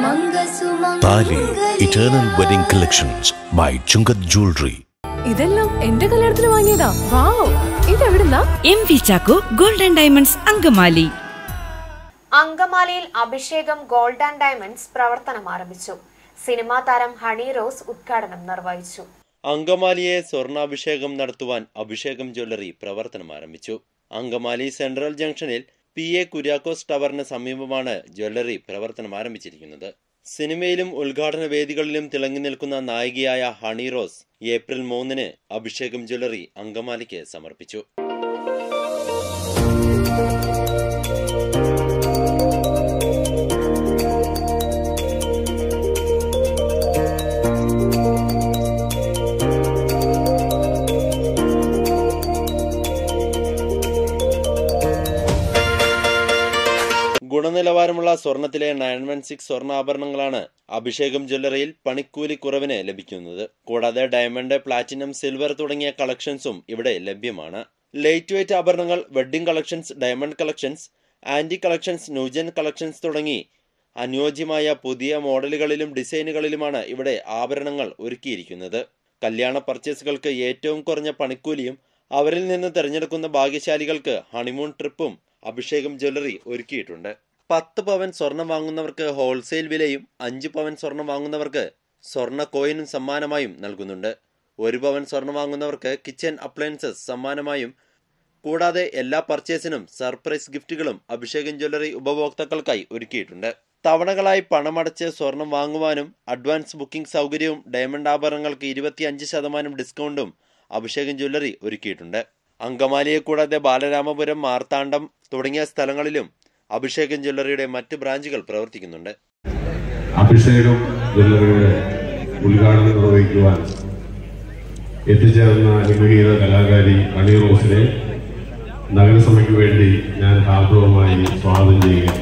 താലി eternal wedding collections by Chungath jewellery ഇതെല്ലാം എന്റെ കല്യാണത്തിന് വാങ്ങിയതാ വാവ് ഇതെവിടുന്നാ M V Chacko golden diamonds Angamaly അങ്കമാലിയിൽ അഭിഷേകം ഗോൾഡ് ആൻഡ് ഡയമണ്ട്സ് പ്രവർത്തനം ആരംഭിച്ചു സിനിമാ താരം ഹണി റോസ് ഉദ്ഘാടനം നിർവഹിച്ചു അങ്കമാലിയെ സ്വർണ്ണാഭിഷേകം നടത്തുവാൻ അഭിഷേകം ജ്വല്ലറി പ്രവർത്തനം ആരംഭിച്ചു അങ്കമാലി സെൻട്രൽ ജംഗ്ഷനിൽ പി എ കുര്യാക്കോസ് ടവറിന് സമീപമാണ് ജ്വല്ലറി പ്രവർത്തനം ആരംഭിച്ചിരിക്കുന്നത് സിനിമയിലും ഉദ്ഘാടന വേദികളിലും തിളങ്ങി നിൽക്കുന്ന നായികയായ ഹണി റോസ് ഏപ്രിൽ മൂന്നിന് അഭിഷേകം ജ്വല്ലറി അങ്കമാലിക്ക് സമർപ്പിച്ചു ഗുണനിലവാരമുള്ള സ്വർണത്തിലെ നയൻ വൺ സിക്സ് സ്വർണ്ണാഭരണങ്ങളാണ് അഭിഷേകം ജ്വല്ലറിയിൽ പണിക്കൂലി കുറവിന് ലഭിക്കുന്നത് കൂടാതെ ഡയമണ്ട് പ്ലാറ്റിനം സിൽവർ തുടങ്ങിയ കളക്ഷൻസും ഇവിടെ ലഭ്യമാണ് ലൈറ്റ് വെയ്റ്റ് ആഭരണങ്ങൾ വെഡ്ഡിംഗ് കളക്ഷൻസ് ഡയമണ്ട് കളക്ഷൻസ് ആന്റി കളക്ഷൻസ് ന്യൂജൻ കളക്ഷൻസ് തുടങ്ങി അനുയോജ്യമായ പുതിയ മോഡലുകളിലും ഡിസൈനുകളിലുമാണ് ഇവിടെ ആഭരണങ്ങൾ ഒരുക്കിയിരിക്കുന്നത് കല്യാണ പർച്ചേസുകൾക്ക് ഏറ്റവും കുറഞ്ഞ പണിക്കൂലിയും അവരിൽ നിന്ന് തിരഞ്ഞെടുക്കുന്ന ഭാഗ്യശാലികൾക്ക് ഹണിമൂൺ ട്രിപ്പും അഭിഷേകം ജ്വല്ലറി ഒരുക്കിയിട്ടുണ്ട് പത്ത് പവൻ സ്വർണം വാങ്ങുന്നവർക്ക് ഹോൾസെയിൽ വിലയും അഞ്ച് പവൻ സ്വർണം വാങ്ങുന്നവർക്ക് സ്വർണ്ണ കോയിനും സമ്മാനമായും നൽകുന്നുണ്ട് ഒരു പവൻ സ്വർണം വാങ്ങുന്നവർക്ക് കിച്ചൺ അപ്ലയൻസസ് സമ്മാനമായും കൂടാതെ എല്ലാ പർച്ചേസിനും സർപ്രൈസ് ഗിഫ്റ്റുകളും അഭിഷേകം ജ്വല്ലറി ഉപഭോക്താക്കൾക്കായി ഒരുക്കിയിട്ടുണ്ട് തവണകളായി പണമടച്ച് സ്വർണം വാങ്ങുവാനും അഡ്വാൻസ് ബുക്കിംഗ് സൗകര്യവും ഡയമണ്ട് ആഭരണങ്ങൾക്ക് ഇരുപത്തിയഞ്ച് ശതമാനം ഡിസ്കൗണ്ടും അഭിഷേകം ജ്വല്ലറി ഒരുക്കിയിട്ടുണ്ട് അങ്കമാലിയെ കൂടാതെ ബാലരാമപുരം മാർത്താണ്ഡം തുടങ്ങിയ സ്ഥലങ്ങളിലും അഭിഷേകം ജ്വല്ലറിയുടെ മറ്റ് ബ്രാഞ്ചുകൾ പ്രവർത്തിക്കുന്നുണ്ട് അഭിഷേകം ജ്വല്ലറിയുടെ ഉദ്ഘാടനം നിർവഹിക്കുവാൻ എത്തിച്ചേർന്ന അനുഗ്രഹീത കലാകാരി ഹണി റോസിനെ നഗരസഭയ്ക്ക് വേണ്ടി ഞാൻ ഹാർദവമായി സ്വാഗതം ചെയ്യുക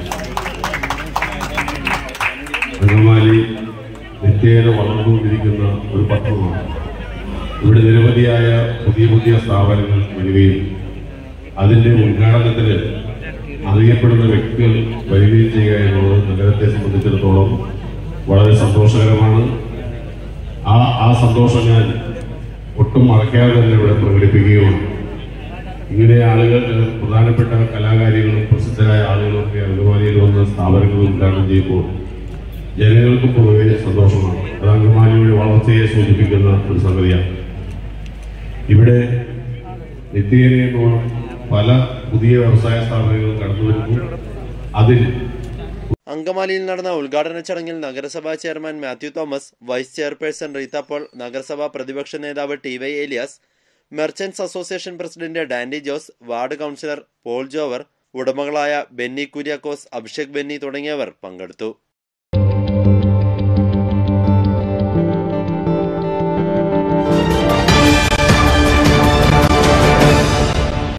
അങ്കമാലി നിത്യേന വളർന്നുകൊണ്ടിരിക്കുന്ന ഒരു പട്ടണമാണ് ഇവിടെ നിരവധിയായ പുതിയ പുതിയ സ്ഥാപനങ്ങൾ വരികയും അതിന്റെ ഉദ്ഘാടനത്തിന് അറിയപ്പെടുന്ന വ്യക്തികൾ വരികയും ചെയ്യുക എന്നുള്ളത് നഗരത്തെ സംബന്ധിച്ചിടത്തോളം വളരെ സന്തോഷകരമാണ് ആ ആ സന്തോഷം ഞാൻ ഒട്ടും മറക്കാതെ തന്നെ ഇവിടെ പ്രകടിപ്പിക്കുകയുമാണ് ഇങ്ങനെ ആളുകൾ ഏഹ്, പ്രധാനപ്പെട്ട കലാകാരികളും പ്രസിദ്ധരായ ആളുകളും ഒക്കെ അങ്കമാലിയിൽ വന്ന് സ്ഥാപനങ്ങൾ ഉദ്ഘാടനം ചെയ്യുമ്പോൾ ജനങ്ങൾക്ക് പൊതുവെ സന്തോഷമാണ് അത് അങ്കമാലിയുടെ വളർച്ചയെ സൂചിപ്പിക്കുന്ന ഒരു സംഗതിയാണ് ഇവിടെ നിത്യേനയോളം പല പുതിയ വ്യവസായ സ്ഥാപനങ്ങളും കടന്നു വരുന്നു അതിൽ അങ്കമാലിയിൽ നടന്ന ഉദ്ഘാടന ചടങ്ങിൽ നഗരസഭാ chairman Mathew Thomas vice chairperson Reetha Paul നഗരസഭാ പ്രതിപക്ഷ നേതാവ് T Y Elias merchants association president Dandy Jose ward councillor Paul ജോവർ ഉടമകളായ ബെന്നി കുര്യാക്കോസ് അഭിഷേക് ബെന്നി തുടങ്ങിയവർ പങ്കെടുത്തു